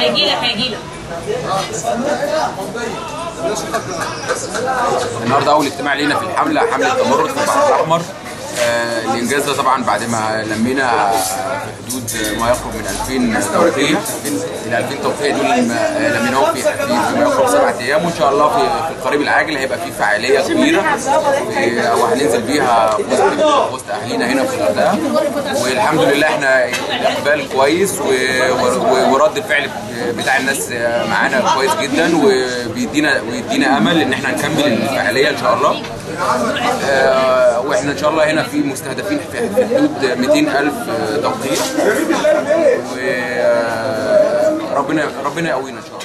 هيجي لك هيجي لك النهارده اول اجتماع لينا في الحمله حمله تمرد في البحر الاحمر آه، الانجاز ده طبعا بعد ما لمينا في حدود ما يقرب من 2000 توقيع ال 2000 توقيع دول لما- آه، لميناهم في في ما يقرب سبعة ايام وان شاء الله في في القريب العاجل هيبقى في فعاليه كبيره و- وهننزل بيها في وسط في وسط اهالينا هنا في الغردقه والحمد لله احنا الاقبال كويس و- و- ورد الفعل بتاع الناس معانا كويس جدا وبيدينا ويدينا امل ان احنا نكمل الفعاليه ان شاء الله آه، واحنا ان شاء الله هنا في مستهدفين في في حدود 200 الف توقيع وربنا ربنا يقوينا ان شاء الله